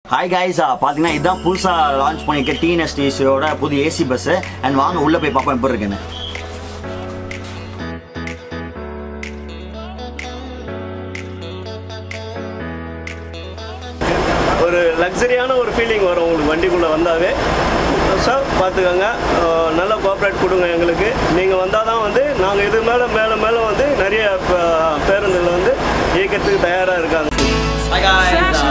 Hi guys பார்த்தீங்கன்னா இதுதான் புதுசாக லான்ச் பண்ணியிருக்க டிஎன்எஸ்டிசியோட புது ஏசி பஸ்ஸு அண்ட் வாங்க உள்ளே போய் பார்ப்போம் எப்படி இருக்குன்னு ஒரு லக்ஸரியான ஒரு ஃபீலிங் வரும் உங்களுக்கு வண்டிக்குள்ளே வந்தாவே சார் பார்த்துக்கோங்க அஹ், நல்ல கோஆப்ரேட் கொடுங்க எங்களுக்கு நீங்கள் வந்தால் தான் வந்து நாங்கள் இது மேலே மேலே மேலே வந்து நிறைய ப- பேருந்துகள் வந்து இயக்கத்துக்கு தயாராக இருக்காங்க hi guys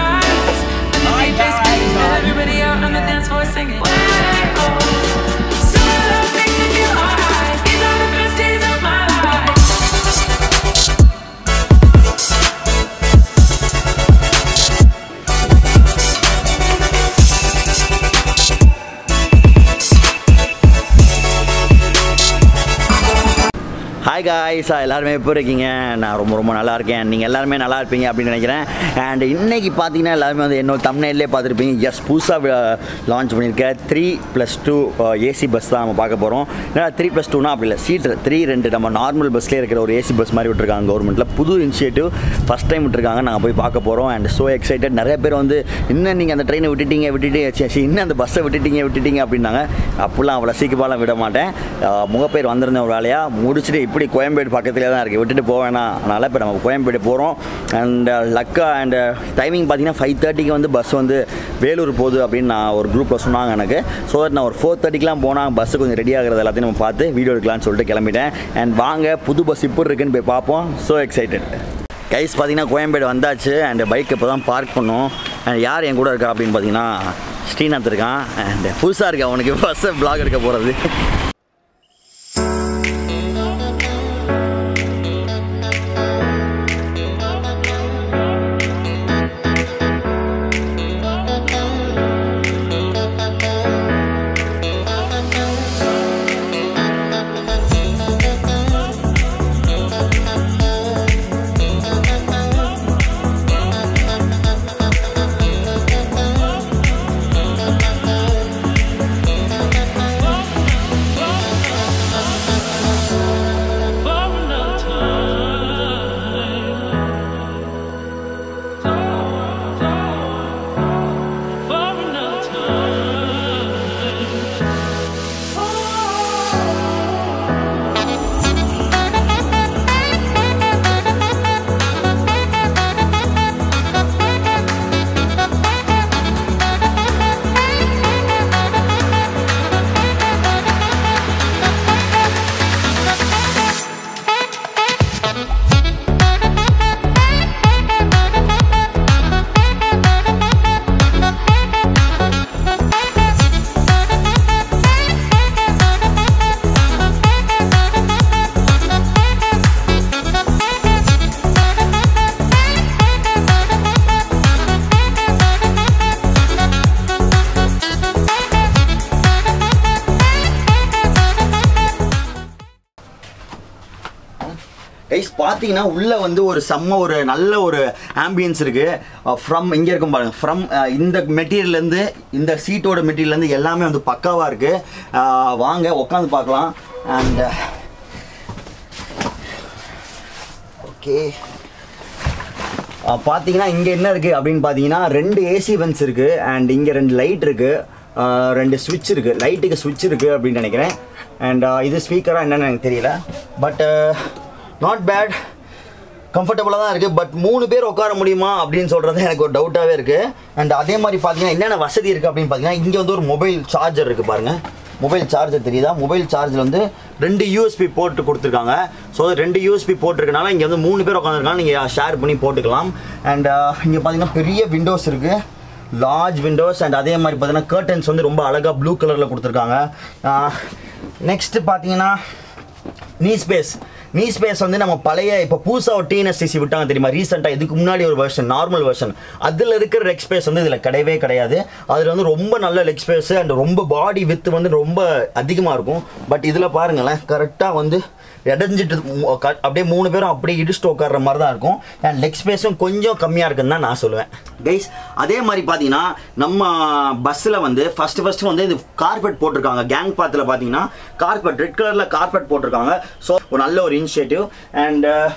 Everybody out on the dance floor singing. Some of the things that you are, these are the best days of my life. Hi guys எல்லாருமே எப்படி இருக்கீங்க நான் ரொம்ப ரொம்ப நல்லா இருக்கேன் நீங்கள் எல்லாருமே நல்லா இருப்பீங்க அப்படின்னு நினைக்கிறேன் அண்ட் இன்னைக்கு பார்த்தீங்கன்னா எல்லாருமே வந்து என்னோட தமிழ்லேயே பார்த்துருப்பீங்க எஸ் புதுசாக லான்ச் பண்ணியிருக்க three plus two AC bus தான் நம்ம பார்க்க போகிறோம் ஏன்னா த்ரீ ப்ளஸ் டூனா அப்படி இல்லை சீட்டு த்ரீ ரெண்டு நம்ம நார்மல் பஸ்லேயே இருக்கிற ஒரு ஏசி பஸ் மாதிரி விட்டுருக்காங்க கவர்மெண்ட்டில் புது இனிஷியேட்டிவ் ஃபஸ்ட் டைம் விட்டுருக்காங்க நாங்கள் போய் பார்க்க போகிறோம் அண்ட் ஸோ எக்ஸைட்டட் நிறைய பேர் வந்து இன்னும் நீங்கள் அந்த ட்ரெயினை விட்டுட்டீங்க விட்டுட்டீங்க சரி, சரி, இன்னும் அந்த பஸ்ஸை விட்டுட்டீங்க விட்டுட்டீங்க அப்படின்னாங்க அப்படிலாம் அவ்வளோ சீக்கிரமாலாம் விட மாட்டேன் அஹ், முகப்பேர் வந்திருந்த ஒரு வேலையாக முடிச்சுட்டு இப்படி கோயம்பேடு பக்கத்துலேயே தான் இருக்குது விட்டுட்டு போக வேணாம் அதனால் இப்போ நம்ம கோயம்பேடு போகிறோம் அண்ட் லக்கா அண்ட் டைமிங் பார்த்தீங்கன்னா ஃபைவ் தேர்ட்டிக்கு வந்து பஸ் வந்து வேலூர் போகுது அப்படின்னு நான் ஒரு குரூப்பில் சொன்னாங்க எனக்கு ஸோ நான் ஒரு ஃபோர் தேர்ட்டிக்கெலாம் போனால் பஸ்ஸு கொஞ்சம் ரெடி ஆகிறது எல்லாத்தையும் நம்ம பார்த்து வீடியோ எடுக்கலாம்னு சொல்லிட்டு கிளம்பிட்டேன் அண்ட் வாங்க புது பஸ் இப்படி இருக்குன்னு போய் பார்ப்போம் ஸோ எக்ஸைட்டட் கைஸ் பார்த்தீங்கன்னா கோயம்பேடு வந்தாச்சு அண்ட் பைக் இப்போ தான் பார்க் பண்ணோம் அண்ட் யார் என் கூட இருக்கா அப்படின்னு பார்த்தீங்கன்னா ஸ்ரீநாத் இருக்கான் அண்ட் புதுசாக இருக்கா அவனுக்கு ஃபஸ்ட்டு vlog எடுக்க போகிறது கைஸ் பார்த்தீங்கன்னா உள்ளே வந்து ஒரு செம்ம ஒரு நல்ல ஒரு ஆம்பியன்ஸ் இருக்குது ஃப்ரம் இங்கே இருக்கும் பாருங்க ஃப்ரம் இந்த மெட்டீரியல்லேருந்து இந்த சீட்டோட மெட்டீரியல்லேருந்து எல்லாமே வந்து பக்காவாக இருக்குது வாங்க உட்காந்து பார்க்கலாம் அண்ட் ஓகே பார்த்தீங்கன்னா இங்கே என்ன இருக்குது அப்படின்னு பார்த்தீங்கன்னா ரெண்டு ஏசி வென்ஸ் இருக்குது அண்ட் இங்கே ரெண்டு லைட் இருக்குது ரெண்டு ஸ்விட்ச் இருக்குது லைட்டுக்கு ஸ்விட்ச் இருக்குது அப்படின்னு நினைக்கிறேன் அண்ட் இது ஸ்பீக்கராக என்னன்னு எனக்கு தெரியல பட் நாட் பேட் கம்ஃபர்டபுளாக தான் இருக்குது பட் மூணு பேர் உட்கார முடியுமா அப்படின்னு சொல்கிறது எனக்கு ஒரு டவுட்டாகவே இருக்குது அண்ட் அதே மாதிரி பார்த்தீங்கன்னா என்னென்ன வசதி இருக்குது அப்படின்னு பார்த்தீங்கன்னா இங்கே வந்து ஒரு மொபைல் சார்ஜர் இருக்குது பாருங்கள் மொபைல் சார்ஜர் தெரியுதா மொபைல் சார்ஜில் வந்து ரெண்டு யூஎஸ்பி போட்டு கொடுத்துருக்காங்க ஸோ ரெண்டு யூஎஸ்பி போட்டிருக்கனால இங்கே வந்து மூணு பேர் உட்காந்துருக்காங்க நீங்கள் ஷேர் பண்ணி போட்டுக்கலாம் அண்ட் இங்கே பார்த்தீங்கன்னா பெரிய விண்டோஸ் இருக்குது லார்ஜ் விண்டோஸ் அண்ட் அதே மாதிரி பார்த்தீங்கன்னா கர்டன்ஸ் வந்து ரொம்ப அழகாக ப்ளூ கலரில் கொடுத்துருக்காங்க நெக்ஸ்ட்டு பார்த்தீங்கன்னா நீ ஸ்பேஸ் நீ ஸ்பேஸ் வந்து நம்ம பழைய இப்போ புதுசாக ஒரு டிஎன்எஸ்டிசி விட்டாங்க தெரியுமா ரீசெண்டாக இதுக்கு முன்னாடி ஒரு வெர்ஷன் நார்மல் வெர்ஷன் அதில் இருக்கிற லெக் ஸ்பேஸ் வந்து இதில் கிடையவே கிடையாது அதில் வந்து ரொம்ப நல்ல லெக் ஸ்பேஸ் அண்ட் ரொம்ப பாடி வித்து வந்து ரொம்ப அதிகமாக இருக்கும் பட் இதில் பாருங்களேன் கரெக்டாக வந்து இடைஞ்சிட்டு மு- க- அப்படியே மூணு பேரும் அப்படியே இடிச்சுட்டு உட்கார்ற மாதிரி தான் இருக்கும் அண்ட் லெக் ஸ்பேஸும் கொஞ்சம் கம்மியாக இருக்குன்னு தான் நான் சொல்லுவேன் கைஸ் அதே மாதிரி பார்த்தீங்கன்னா நம்ம பஸ்ஸில் வந்து ஃபஸ்ட்டு ஃபஸ்ட்டு வந்து இது கார்பெட் போட்டிருக்காங்க கேங் பாத்தில் பார்த்தீங்கன்னா கார்பெட் ரெட் கலரில் கார்பெட் போட்டிருக்காங்க ஸோ ஒரு நல்ல ஒரு இனிஷியேட்டிவ் அண்ட்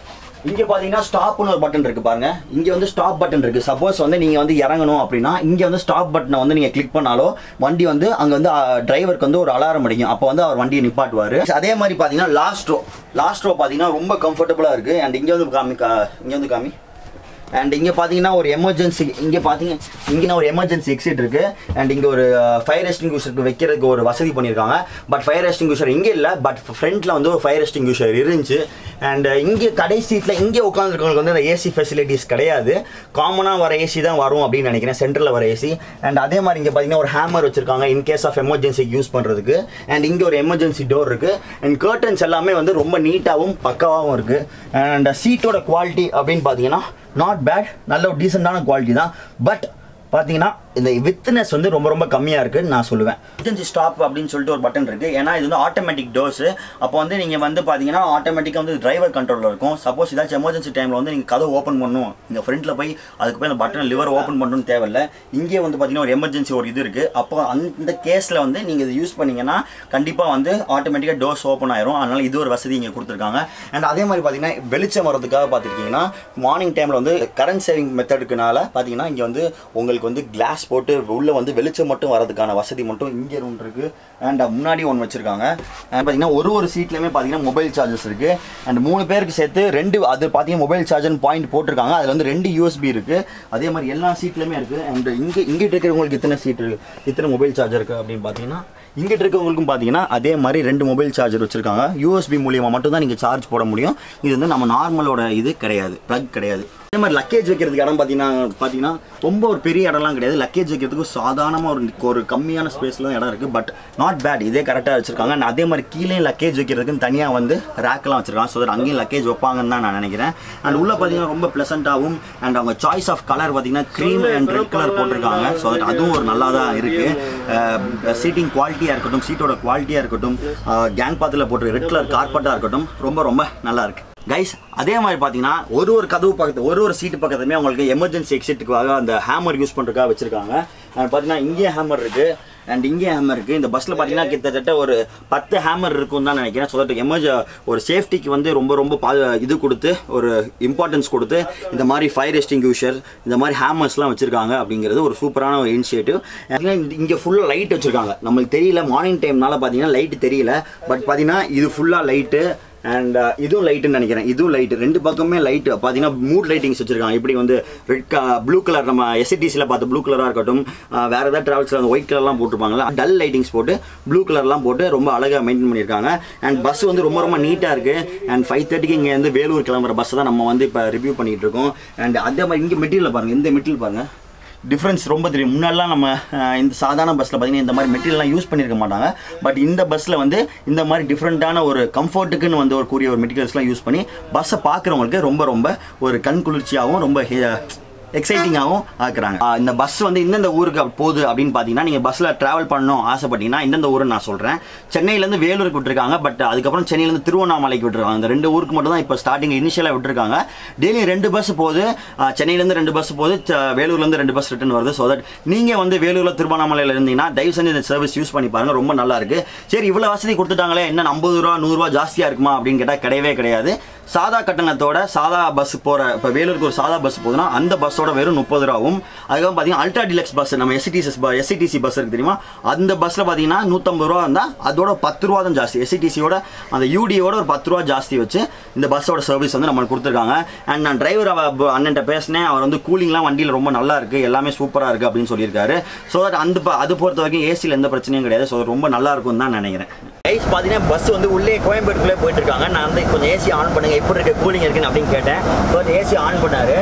இங்க பாத்தீங்கன்னா ஸ்டாப்னு ஒரு பட்டன் இருக்கு பாருங்க இங்க வந்து ஸ்டாப் பட்டன் இருக்கு சப்போஸ் வந்து நீங்க வந்து இறங்கணும் அப்படின்னா இங்க வந்து ஸ்டாப் பட்டனை வந்து நீங்க கிளிக் பண்ணாலோ வண்டி வந்து அங்க வந்து டிரைவருக்கு வந்து ஒரு அலாரம் அடிக்கும் அப்போ வந்து அவர் வண்டியை நிப்பாட்டுவாரு அதே மாதிரி பாத்தீங்கன்னா லாஸ்ட் ரோ லாஸ்ட் ரோ பாத்தீங்கன்னா ரொம்ப கம்ஃபர்டபுளா இருக்கு அண்ட் இங்க வந்து காமி கா- இங்க வந்து காமி அண்ட் இங்கே பார்த்தீங்கன்னா ஒரு எமர்ஜென்சி இங்கே பார்த்தீங்க இங்கே ஒரு எமர்ஜென்சி எக்ஸிட் இருக்கு அண்ட் இங்கே ஒரு ஃபயர் எஸ்டிங்யூஷருக்கு வைக்கிறதுக்கு ஒரு வசதி பண்ணியிருக்காங்க பட் ஃபயர் எஸ்டிங்யூஷர் இங்கே இல்லை பட் ஃப்ரண்ட்டில் வந்து ஒரு ஃபயர் எஸ்டிங்யூஷர் இருந்துச்சு அண்ட் இங்கே கடை சீட்டில் இங்கே உட்காந்துருக்கவங்களுக்கு வந்து அந்த ஏசி ஃபெசிலிட்டிஸ் கிடையாது காமனாக வர ஏசி தான் வரும் அப்படின்னு நினைக்கிறேன் சென்டரில் வர ஏசி அண்ட் அதே மாதிரி இங்கே பார்த்தீங்கன்னா ஒரு ஹேமர் வச்சிருக்காங்க இன் கேஸ் ஆஃப் எமர்ஜென்சிக்கு யூஸ் பண்ணுறதுக்கு அண்ட் இங்கே ஒரு எமர்ஜென்சி டோர் இருக்கு அண்ட் கர்டன்ஸ் எல்லாமே வந்து ரொம்ப நீட்டாகவும் பக்காவாகவும் இருக்கு அண்ட் சீட்டோட குவாலிட்டி அப்படின்னு பார்த்தீங்கன்னா நாட் பேட் நல்ல ஒரு டீசெண்டான குவாலிட்டி தான் பட் பார்த்தீங்கன்னா இந்த வித்னஸ் வந்து ரொம்ப ரொம்ப கம்மியாக இருக்குன்னு நான் சொல்லுவேன் எமர்ஜென்சி ஸ்டாப் அப்படின்னு சொல்லிட்டு ஒரு பட்டன் இருக்குது ஏன்னா இது வந்து ஆட்டோமேட்டிக் டோர்ஸு அப்போ வந்து நீங்கள் வந்து பார்த்தீங்கன்னா ஆட்டோமேட்டிக்காக வந்து டிரைவர் கண்ட்ரோலில் இருக்கும் சப்போஸ் ஏதாச்சும் எமர்ஜென்சி டைமில் வந்து நீங்கள் கதவு ஓப்பன் பண்ணணும் இந்த ஃப்ரண்ட்டில் போய் அதுக்கு போய் அந்த பட்டன் லிவர் ஓப்பன் பண்ணணும்னு தேவையில்ல இங்கே வந்து பார்த்தீங்கன்னா ஒரு எமர்ஜென்சி ஒரு இது இருக்குது அப்போ அந்த கேஸில் வந்து நீங்கள் இது யூஸ் பண்ணீங்கன்னா கண்டிப்பாக வந்து ஆட்டோமேட்டிக்காக டோர்ஸ் ஓப்பன் ஆயிரும் அதனால் இது ஒரு வசதி இங்கே கொடுத்துருக்காங்க அண்ட் அதே மாதிரி பார்த்தீங்கன்னா வெளிச்சம் வரதுக்காக பார்த்துருக்கீங்கன்னா மார்னிங் டைமில் வந்து கரண்ட் சேவிங் மெத்தடுக்குனால பார்த்தீங்கன்னா இங்கே வந்து உங்களுக்கு வந்து கிளாஸ் போட்டு உள்ளே வந்து வெளிச்சம் மட்டும் வரதுக்கான வசதி மட்டும் இங்கே ஒன்று இருக்குது அண்ட் முன்னாடி ஒன்று வச்சுருக்காங்க அண்ட் பார்த்தீங்கன்னா ஒரு ஒரு சீட்லையுமே பார்த்தீங்கன்னா மொபைல் சார்ஜஸ் இருக்குது அண்ட் மூணு பேருக்கு சேர்த்து ரெண்டு அது பார்த்தீங்கன்னா மொபைல் சார்ஜர்னு பாயிண்ட் போட்டிருக்காங்க அதில் வந்து ரெண்டு யூஎஸ்பி இருக்குது அதே மாதிரி எல்லா சீட்லையுமே இருக்குது அண்ட் இங்கே இங்கிட்டு இருக்கிறவங்களுக்கு இத்தனை சீட் இருக்குது இத்தனை மொபைல் சார்ஜர் இருக்குது அப்படின்னு பார்த்தீங்கன்னா இங்கிட்டு இருக்கவங்களுக்கும் பார்த்தீங்கன்னா அதே மாதிரி ரெண்டு மொபைல் சார்ஜர் வச்சுருக்காங்க யூஎஸ்பி மூலியமாக மட்டும் தான் நீங்கள் சார்ஜ் போட முடியும் இது வந்து நம்ம நார்மலோட இது கிடையாது ப்ளக் கிடையாது அதே மாதிரி லக்கேஜ் வைக்கிறதுக்கு இடம் பார்த்தீங்கன்னா பார்த்தீங்கன்னா ரொம்ப ஒரு பெரிய இடம்லாம் கிடையாது லக்கேஜ் வைக்கிறதுக்கு சாதாரணமாக ஒரு ஒரு கம்மியான ஸ்பேஸில் தான் இடம் இருக்குது பட் நாட் பேட் இதே கரெக்டாக வச்சிருக்காங்க and அதே மாதிரி கீழே லக்கேஜ் வைக்கிறதுக்குன்னு தனியாக வந்து ரேக்லாம் வச்சிருக்காங்க ஸோ அங்கேயும் லக்கேஜ் வைப்பாங்கன்னு தான் நான் நினைக்கிறேன் அண்ட் உள்ள பார்த்தீங்கன்னா ரொம்ப ப்ளசண்ட்டாகவும் அண்ட் அவங்க சாய்ஸ் ஆஃப் கலர் பார்த்தீங்கன்னா க்ரீம் அண்ட் ரெட் கலர் போட்டிருக்காங்க ஸோ அதுவும் ஒரு நல்லா தான் இருக்குது சீட்டிங் குவாலிட்டியாக இருக்கட்டும் சீட்டோட குவாலிட்டியாக இருக்கட்டும் கேங் பாத்தில் போட்டு ரெட் கலர் கார்பெட்டாக இருக்கட்டும் ரொம்ப ரொம்ப நல்லா இருக்கு கைஸ் அதே மாதிரி பார்த்தீங்கன்னா ஒரு ஒரு கதவு பக்கத்து ஒரு ஒரு சீட்டு பக்கத்துலையுமே உங்களுக்கு எமர்ஜென்சி எக்ஸிட்டுக்காக அந்த ஹேமர் யூஸ் பண்ணுறதுக்காக வச்சிருக்காங்க அண்ட் பார்த்தீங்கன்னா இங்கேயும் ஹேமர் இருக்குது அண்ட் இங்கே ஹேமர் இருக்குது இந்த பஸ்ஸில் பார்த்தீங்கன்னா கிட்டத்தட்ட ஒரு பத்து ஹேமர் இருக்கும்னு தான் நினைக்கிறேன் ஸோ தட் எமர்ஜ ஒரு சேஃப்டிக்கு வந்து ரொம்ப ரொம்ப பா இது கொடுத்து ஒரு இம்பார்ட்டன்ஸ் கொடுத்து இந்த மாதிரி ஃபயர் எஸ்டிங்யூஷர் இந்த மாதிரி ஹேமர்ஸ்லாம் வச்சுருக்காங்க அப்படிங்கிறது ஒரு சூப்பரான ஒரு இனிஷியேட்டிவ் இங்கே ஃபுல்லாக லைட் வச்சுருக்காங்க நம்மளுக்கு தெரியல மார்னிங் டைம்னால பார்த்தீங்கன்னா லைட்டு தெரியல பட் பார்த்தீங்கன்னா இது ஃபுல்லாக லைட்டு அண்ட் இதுவும் லைட்டுன்னு நினைக்கிறேன் இதுவும் லைட்டு ரெண்டு பக்கமே லைட்டு பார்த்தீங்கன்னா மூட் லைட்டிங்ஸ் வச்சிருக்காங்க இப்படி வந்து ரெட் ப்ளூ கலர் நம்ம எஸ்சிடிசியில் பார்த்த ப்ளூ கலராக இருக்கட்டும் அஹ் வேற ஏதாவது ட்ராவல்ஸில் அந்த ஒயிட் கலர்லாம் போட்டிருப்பாங்களா டல் லைட்டிங்ஸ் போட்டு ப்ளூ கலர்லாம் போட்டு ரொம்ப அழகாக மெயின்டைன் பண்ணியிருக்காங்க அண்ட் பஸ் வந்து ரொம்ப ரொம்ப நீட்டாக இருக்குது அண்ட் ஃபைவ் தேர்ட்டிக்கு இங்கே வந்து வேலூர் கிளம்புற பஸ் தான் நம்ம வந்து இப்போ ரிவ்யூ பண்ணிகிட்டு இருக்கோம் அண்ட் அதே மாதிரி இங்கே மெட்டீரியல் பாருங்கள் இந்த மெட்டீரியல் பாருங்கள் டிஃப்ரென்ஸ் ரொம்ப தெரியும் முன்னாடிலாம் நம்ம அஹ், இந்த சாதாரண பஸ்ஸில் பார்த்தீங்கன்னா இந்த மாதிரி மெட்டீரியல்லாம் யூஸ் பண்ணியிருக்க மாட்டாங்க பட் இந்த பஸ்ஸில் வந்து இந்த மாதிரி டிஃப்ரெண்ட்டான ஒரு கம்ஃபர்ட்டுக்குன்னு வந்து ஒரு கூடிய ஒரு மெட்டீரியல்ஸ்லாம் யூஸ் பண்ணி பஸ்ஸை பார்க்குறவங்களுக்கு ரொம்ப ரொம்ப ஒரு கண் குளிர்ச்சியாகவும் ரொம்ப ஹே- எக்ஸைட்டிங்காகவும் ஆக்குறாங்க ஆஹ் இந்த பஸ் வந்து இந்தந்த ஊருக்கு போகுது அப்படின்னு பார்த்தீங்கன்னா நீங்கள் பஸ்ஸில் ட்ராவல் பண்ணணும் ஆசைப்பட்டீங்கன்னா இந்தந்த ஊருன்னு நான் சொல்கிறேன் சென்னையிலேருந்து வேலூருக்கு விட்டுருக்காங்க பட் அதுக்கப்புறம் சென்னையிலேருந்து திருவண்ணாமலைக்கு விட்டுருக்காங்க இந்த ரெண்டு ஊருக்கு மட்டும் தான் இப்போ ஸ்டார்டிங் இனிஷியலாக விட்டுருக்காங்க டெய்லி ரெண்டு பஸ் போகுது ஆஹ் சென்னையிலேருந்து ரெண்டு பஸ் போகுது ச- வேலூர்லேருந்து ரெண்டு பஸ் ரிட்டர்ன் வருது ஸோ தட் நீங்கள் வந்து வேலூரில் திருவண்ணாமலையில் இருந்தீங்கன்னா தயவு செஞ்சு இந்த சர்வீஸ் யூஸ் பண்ணி பாருங்க ரொம்ப நல்லா இருக்கு சரி இவ்வளோ வசதி கொடுத்துட்டாங்களே என்ன ஐம்பது ரூபா நூறுரூவா ஜாஸ்தியாக இருக்குமா அப்படின்னு கேட்டால் கிடையவே கிடையாது சாதா கட்டணத்தோட சாதா பஸ் போகிற இப்போ வேலூருக்கு ஒரு சாதா பஸ் போகுதுன்னா அந்த பஸ்ஸோட வெறும் முப்பது ரூபாவும் அதுக்கப்புறம் பார்த்தீங்கன்னா அல்ட்ரா டிலக்ஸ் பஸ் நம்ம எஸ்சிடிசி எஸ்சிடிசி பஸ் இருக்கு தெரியுமா அந்த பஸ்ஸில் பார்த்தீங்கன்னா நூற்றம்பது ரூபா இருந்தால் அதோட பத்து ரூபா தான் ஜாஸ்தி எஸ்சிடிசியோட அந்த யூடியோட ஒரு பத்து ரூபா ஜாஸ்தி வச்சு இந்த பஸ்ஸோட சர்வீஸ் வந்து நம்மளுக்கு கொடுத்துருக்காங்க அண்ட் நான் டிரைவர் அண்ணன்ட்ட பேசினேன் அவர் வந்து கூலிங்லாம் வண்டியில் ரொம்ப நல்லா இருக்கு எல்லாமே சூப்பராக இருக்கு அப்படின்னு சொல்லியிருக்காரு ஸோ தட் அந்த ப- அது பொறுத்த வரைக்கும் ஏசியில் எந்த பிரச்சனையும் கிடையாது ஸோ ரொம்ப நல்லா இருக்கும்னு தான் நினைக்கிறேன் கைஸ் பார்த்தீங்கன்னா பஸ் வந்து உள்ளே கோயம்பேடுக்குள்ளே போயிட்டு இருக்காங்க நான் வந்து கொஞ்சம் ஏசி ஆன் பண்ணுங்க எப்படி இருக்கு கூலிங் இருக்குன்னு அப்படின்னு கேட்டேன் ஸோ ஏசி ஆன் பண்ணாரு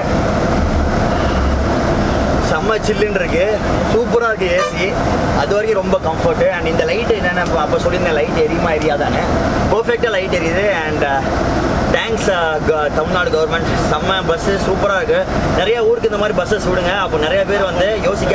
செம்ம சில்லுன்னு இருக்கு சூப்பராக இருக்கு ஏசி அது வரைக்கும் ரொம்ப கம்ஃபர்ட்டு அண்ட் இந்த லைட் என்னென்ன அப்போ சொல்லியிருந்தேன் லைட் எரியுமா எரியாதானே பர்ஃபெக்டாக லைட் எரியுது அண்ட் தேங்க்ஸ் தமிழ்நாடு கவர்மெண்ட் செம்ம பஸ்ஸு சூப்பராக இருக்குது நிறைய ஊருக்கு இந்த மாதிரி பஸ்ஸஸ் விடுங்க அப்போ நிறைய பேர் வந்து யோசிக்காம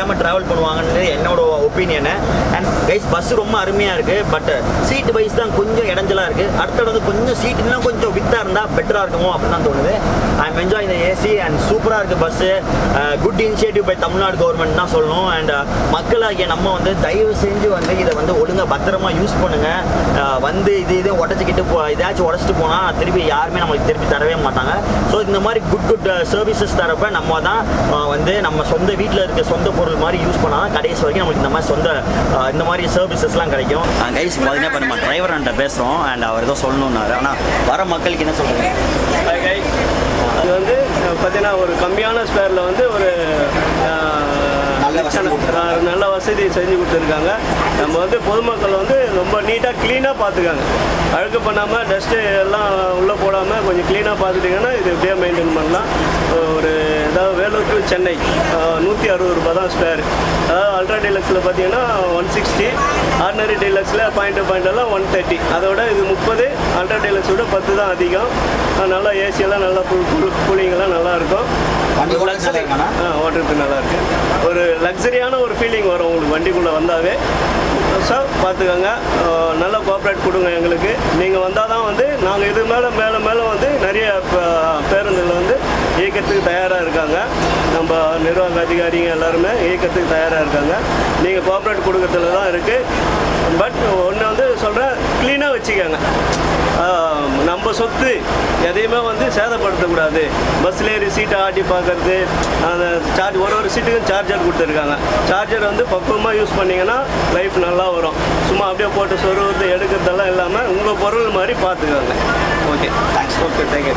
இல்லாமல் ட்ராவல் பண்ணுவாங்கன்னு என்னோட ஒப்பீனியனு அண்ட் கைஸ் பஸ் ரொம்ப அருமையாக இருக்குது பட் சீட் வைஸ் தான் கொஞ்சம் இடைஞ்சலாக இருக்குது அடுத்தது கொஞ்சம் சீட் இன்னும் கொஞ்சம் வித்தாக இருந்தால் பெட்டராக இருக்குமோ அப்படின்னு தான் தோணுது ஐ எம் என்ஜாய் இந்த ஏசி அண்ட் சூப்பராக இருக்குது bus good initiative by Tamil Nadu government தான் சொல்லணும் அண்ட் மக்களாகிய நம்ம வந்து தயவு செஞ்சு வந்து இதை வந்து ஒழுங்காக பத்திரமா யூஸ் பண்ணுங்கள் வந்து இது இது உடச்சிக்கிட்டு போ இதாச்சும் உடச்சிட்டு போனால் திருப்பி யாருமே நம்மளுக்கு திருப்பி தரவே மாட்டாங்க ஸோ இந்த மாதிரி குட் குட் சர்வீசஸ் தரப்ப நம்ம தான் அஹ், வந்து நம்ம சொந்த வீட்டில் இருக்க சொந்த பொருள் மாதிரி யூஸ் பண்ணால் தான் கடைசி வரைக்கும் நம்மளுக்கு இந்த மாதிரி சொந்த அஹ், இந்த மாதிரி சர்வீசஸ்லாம் கிடைக்கும் கைஸ் பார்த்தீங்கன்னா இப்போ நம்ம டிரைவர்கிட்ட பேசுகிறோம் அண்ட் அவர் ஏதோ சொல்லணும்னாரு ஆனால் வர மக்களுக்கு என்ன சொல்கிறீங்க Hi guys. அது வந்து அஹ், பார்த்தீங்கன்னா ஒரு கம்மியான ஸ்பேரில் வந்து ஒரு அஹ், நல்ல வசதி அஹ், நல்ல வசதி செஞ்சு கொடுத்துருக்காங்க நம்ம வந்து பொதுமக்கள் வந்து ரொம்ப நீட்டாக க்ளீனாக பார்த்துக்காங்க அழுக்கு பண்ணாமல் டஸ்ட்டு எல்லாம் உள்ளே போடாமல் கொஞ்சம் க்ளீனாக பார்த்துட்டிங்கன்னா இது இப்படியே மெயின்டைன் பண்ணலாம் ஒரு ஏதாவது வேலூர் டு சென்னை நூற்றி அறுபது ரூபா தான் ஸ்பேர் அதாவது அல்ட்ரா டீலக்ஸில் பார்த்தீங்கன்னா ஒன் சிக்ஸ்டி ஆர்டினரி டீலக்ஸில் பாயிண்ட் பாயிண்ட் எல்லாம் ஒன் தேர்ட்டி அதோட இது முப்பது அல்ட்ரா டீலக்ஸோட பத்து தான் அதிகம் அஹ் நல்லா ஏசியெல்லாம் நல்லா கூலிங்கெல்லாம் நல்லா இருக்கும் வண்டி ஓட்டுறது நல்லா இருக்காண்ணா? ஆ ஓட்டுறது நல்லா இருக்கு ஒரு லக்ஸரியான ஒரு ஃபீலிங் வரும் உங்களுக்கு வண்டிக்குள்ளே வந்தாவே சார் பார்த்துக்கோங்க அஹ் நல்ல கோஆப்ரேட் கொடுங்க எங்களுக்கு நீங்கள் வந்தால் தான் வந்து நாங்கள் இது மேலே மேலே மேலே வந்து நிறைய ப- பேருந்துகள் வந்து இயக்கத்துக்கு தயாராக இருக்காங்க நம்ம நிர்வாக அதிகாரிங்க எல்லாருமே இயக்கத்துக்கு தயாராக இருக்காங்க நீங்கள் கோஆப்ரேட் கொடுக்கறதுல தான் இருக்குது பட் ஒன்று வந்து சொல்கிறேன் க்ளீனாக வச்சுக்கோங்க ஆஹ் நம்ம சொத்து எதையுமே வந்து சேதப்படுத்தக்கூடாது பஸ்ஸில் ஏறி சீட்டை ஆட்டி பார்க்கறது அந்த சார்ஜ் ஒரு ஒரு சீட்டுக்கும் சார்ஜர் கொடுத்துருக்காங்க சார்ஜர் வந்து பக்குவமாக யூஸ் பண்ணிங்கன்னா லைஃப் நல்லா வரும் சும்மா அப்படியே போட்டு சொருவது எடுக்கிறதெல்லாம் இல்லாமல் உங்கள் பொருள் மாதிரி பார்த்துக்கோங்க okay thanks okay thank you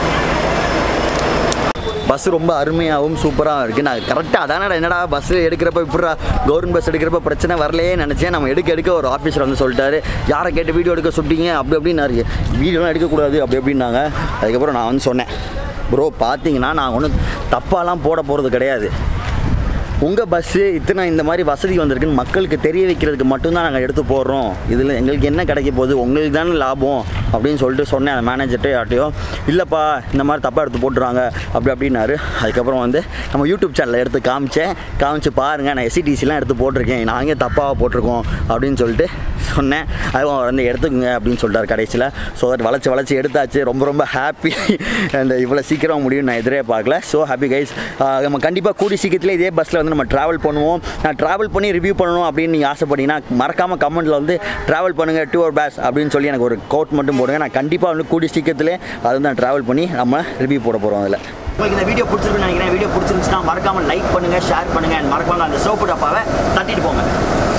bus ரொம்ப அருமையாகவும் சூப்பராகவும் இருக்குது நான் கரெக்டாக அதானடா என்னடா பஸ் எடுக்கிறப்ப இப்படா கவர்மெண்ட் பஸ் எடுக்கிறப்ப பிரச்சனை வரலையே நினச்சேன் நம்ம எடுக்க எடுக்க ஒரு ஆஃபீஸர் வந்து சொல்லிட்டாரு யாரை கேட்டு வீடியோ எடுக்க சொல்லிட்டீங்க அப்படி அப்படின்னாரு வீடியோலாம் எடுக்கக்கூடாது அப்படி அப்படின்னாங்க அதுக்கப்புறம் நான் வந்து சொன்னேன் ப்ரோ பார்த்தீங்கன்னா நான் ஒன்றும் தப்பாலாம் போட போகிறது கிடையாது உங்கள் பஸ்ஸு இத்தனை இந்த மாதிரி வசதி வந்திருக்குன்னு மக்களுக்கு தெரிய வைக்கிறதுக்கு மட்டும்தான் நாங்கள் எடுத்து போடுறோம் இதில் எங்களுக்கு என்ன கிடைக்க போகுது உங்களுக்கு தானே லாபம் அப்படின்னு சொல்லிட்டு சொன்னேன் அந்த மேனேஜர்கிட்ட யார்ட்டையோ இல்லைப்பா இந்த மாதிரி தப்பாக எடுத்து போட்டுறாங்க அப்படி அப்படின்னாரு அதுக்கப்புறம் வந்து நம்ம யூடியூப் சேனலில் எடுத்து காமிச்சேன் காமிச்சு பாருங்கள் நான் எஸ்சிடிசிலாம் எடுத்து போட்டிருக்கேன் நாங்கள் தப்பாக போட்டிருக்கோம் அப்படின்னு சொல்லிட்டு சொன்னேன் அதுவும் அவர் வந்து எடுத்துக்கோங்க அப்படின்னு சொல்லிட்டார் கடைசியில் ஸோ அது வளைச்சி வளைச்சி எடுத்தாச்சு ரொம்ப ரொம்ப ஹாப்பி அந்த இவ்வளோ சீக்கிரம் முடியும் நான் எதிரே பார்க்கல ஸோ ஹாப்பி கைஸ் நம்ம கண்டிப்பாக கூடி சீக்கிரத்தில் இதே பஸ்ஸில் வந்து நம்ம ட்ராவல் பண்ணுவோம் நான் ட்ராவல் பண்ணி ரிவ்யூ பண்ணணும் அப்படின்னு நீங்கள் ஆசைப்பட்டீங்கன்னா மறக்காமல் கமெண்ட்டில் வந்து ட்ராவல் பண்ணுங்கள் டூர் பேஸ் அப்படின்னு சொல்லி எனக்கு ஒரு கோட் மட்டும் போடுங்க நான் கண்டிப்பாக வந்து கூடி சீக்கிரத்திலே அதை வந்து நான் ட்ராவல் பண்ணி நம்ம ரிவ்யூ போட போகிறோம் அதில் உங்களுக்கு இந்த வீடியோ பிடிச்சிருக்குன்னு நினைக்கிறேன் வீடியோ பிடிச்சிருந்துச்சுன்னா மறக்காமல் லைக் பண்ணுங்கள் ஷேர் பண்ணுங்கள் மறக்காமல் அந்த சோப்பு டப்பாவை தட்டிட்டு போங்க